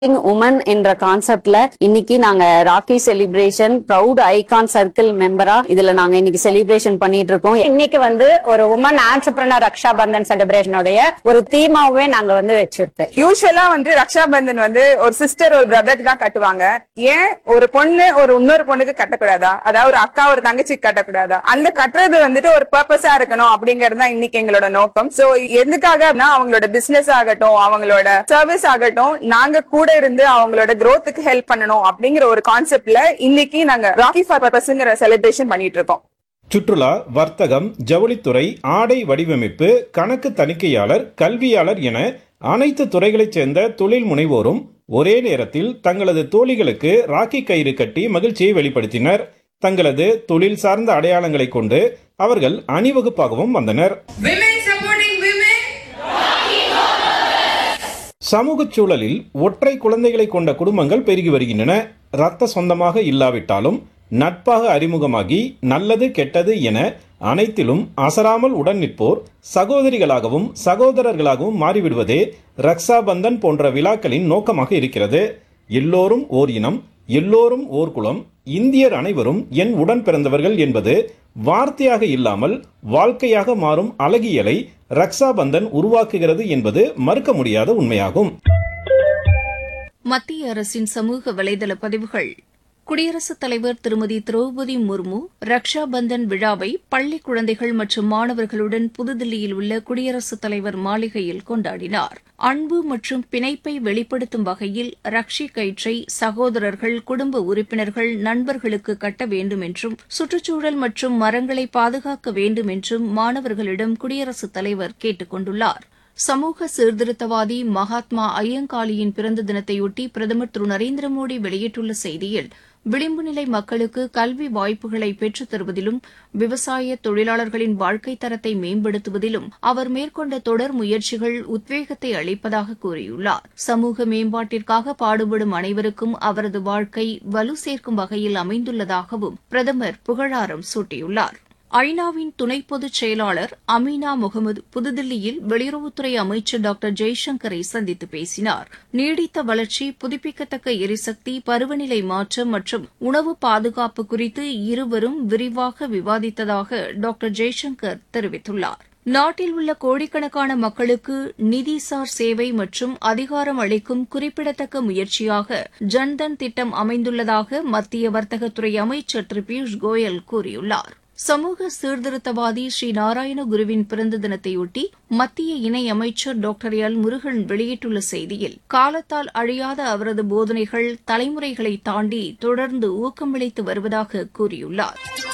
Woman என்ற கான்செப்ட்ல இன்னைக்கு நாங்க rakhi celebration proud icon circle மெம்பரா இதுல நாங்க இன்னைக்கு செலிப்ரேஷன் பண்ணிட்டு இருக்கோம் இன்னைக்கு வந்து ஒரு உமன் ஆண்டர்பிரினர் ரக்ஷா பந்தன் செலிப்ரேஷனுடைய ஒரு தீமாவே நாங்க வந்து வச்சிருக்கோம் யூஸ்வலா வந்து ரக்ஷா பந்தன் வந்து ஒரு சிஸ்டர் ஒரு பிரதருக்கு தான் கட்டுவாங்க ஏன் ஒரு பொண்ணு ஒரு இன்னொரு பொண்ணுக்கு கட்டக்கூடாதா அதாவது ஒரு அக்கா ஒரு தங்கச்சிக்கு கட்டக்கூடாதா அந்த கட்டுறது வந்துட்டு ஒரு பர்பஸா இருக்கணும் அப்படிங்கிறது தான் இன்னைக்கு எங்களோட நோக்கம் சோ எதுக்காக அப்படின்னா அவங்களோட பிசினஸ் ஆகட்டும் அவங்களோட சர்வீஸ் ஆகட்டும் நாங்க கூட இருந்து அவங்களோட growth-க்கு ஹெல்ப் பண்ணணும் அப்படிங்கிற ஒரு கான்செப்ட்ல இன்னைக்கு நாங்க ராக்கி ஃபார் பர்பஸ்ங்கிற செலிப்ரேஷன் பண்ணிட்டு இருக்கோம் சுற்றுலா வர்த்தகம் ஜவுளித்துறை ஆடை வடிவமைப்பு கணக்கு தணிக்கையாளர் கல்வியாளர் என அனைத்து துறைகளைச் சேர்ந்த தொழில் முனைவோரும் ஒரே நேரத்தில் தங்களது தோழிகளுக்கு ராக்கி கயிறு கட்டி மகிழ்ச்சியை வெளிப்படுத்தினர் தங்களது தொழில் சார்ந்த அடையாளங்களை கொண்டு அவர்கள் அணிவகுப்பாகவும் வந்தனர் Women supporting women. சமூகச் சூழலில் ஒற்றை குழந்தைகளை கொண்ட குடும்பங்கள் பெருகி வருகின்றன இரத்த சொந்தமாக இல்லாவிட்டாலும் நட்பாக அறிமுகமாகி நல்லது கெட்டது என அனைத்திலும் அசராமல் உடன் நிற்போர் சகோதரிகளாகவும் சகோதரர்களாகவும் மாறிவிடுவதே ரக்ஷாபந்தன் போன்ற விழாக்களின் நோக்கமாக இருக்கிறது எல்லோரும் ஓர் இனம் எல்லோரும் ஓர் குலம் இந்தியர் அனைவரும் என் உடன் பிறந்தவர்கள் என்பது வார்த்தையாக இல்லாமல் வாழ்க்கையாக மாறும் அழகியலை ரக்ஷாபந்தன் உருவாக்குகிறது என்பது மறுக்க முடியாத உண்மையாகும் மத்திய அரசின் சமூக வலைதள பதிவுகள் குடியரசுத் தலைவர் திருமதி திரௌபதி முர்மு ரக்ஷா பந்தன் விழாவை பள்ளி குழந்தைகள் மற்றும் மாணவர்களுடன் புதுதில்லியில் உள்ள குடியரசுத் தலைவர் மாளிகையில் கொண்டாடினார் அன்பு மற்றும் பிணைப்பை வெளிப்படுத்தும் வகையில் ரக்ஷி கயிற்றை சகோதரர்கள் குடும்ப உறுப்பினர்கள் நண்பர்களுக்கு கட்ட வேண்டும் என்றும் சுற்றுச்சூழல் மற்றும் மரங்களை பாதுகாக்க வேண்டும் என்றும் மாணவர்களிடம் குடியரசுத் தலைவர் கேட்டுக் கொண்டுள்ளார் சமூக சீர்திருத்தவாதி மகாத்மா ஐயங்காளியின் பிறந்த தினத்தையொட்டி பிரதமர் திரு நரேந்திர மோடி வெளியிட்டுள்ள செய்தியில் விளிம்பு நிலை மக்களுக்கு கல்வி வாய்ப்புகளை பெற்றுத் தருவதிலும் விவசாய தொழிலாளர்களின் வாழ்க்கைத் தரத்தை மேம்படுத்துவதிலும் அவர் மேற்கொண்ட தொடர் முயற்சிகள் உத்வேகத்தை அளிப்பதாக கூறியுள்ளார் சமூக மேம்பாட்டிற்காக பாடுபடும் அனைவருக்கும் அவரது வாழ்க்கை வலு சேர்க்கும் வகையில் அமைந்துள்ளதாகவும் பிரதமர் புகழாரம் சூட்டியுள்ளார் ஐநாவின் துணை பொதுச் செயலாளர் அமீனா முகமது புதுதில்லியில் வெளியுறவுத்துறை அமைச்சர் டாக்டர் ஜெய்சங்கரை சந்தித்து பேசினார் நீடித்த வளர்ச்சி புதுப்பிக்கத்தக்க எரிசக்தி பருவநிலை மாற்றம் மற்றும் உணவு பாதுகாப்பு குறித்து இருவரும் விரிவாக விவாதித்ததாக டாக்டர் ஜெய்சங்கர் தெரிவித்துள்ளார் நாட்டில் உள்ள கோடிக்கணக்கான மக்களுக்கு நிதிசார் சேவை மற்றும் அதிகாரம் அளிக்கும் குறிப்பிடத்தக்க முயற்சியாக ஜன்தன் திட்டம் அமைந்துள்ளதாக மத்திய வர்த்தகத்துறை அமைச்சர் திரு பியூஷ் கோயல் கூறியுள்ளார் சமூக சீர்திருத்தவாதி ஸ்ரீ நாராயண குருவின் பிறந்த தினத்தையொட்டி மத்திய இணை அமைச்சர் டாக்டர் எல் முருகன் வெளியிட்டுள்ள செய்தியில் காலத்தால் அழியாத அவரது போதனைகள் தலைமுறைகளை தாண்டி தொடர்ந்து ஊக்கமளித்து வருவதாக கூறியுள்ளார்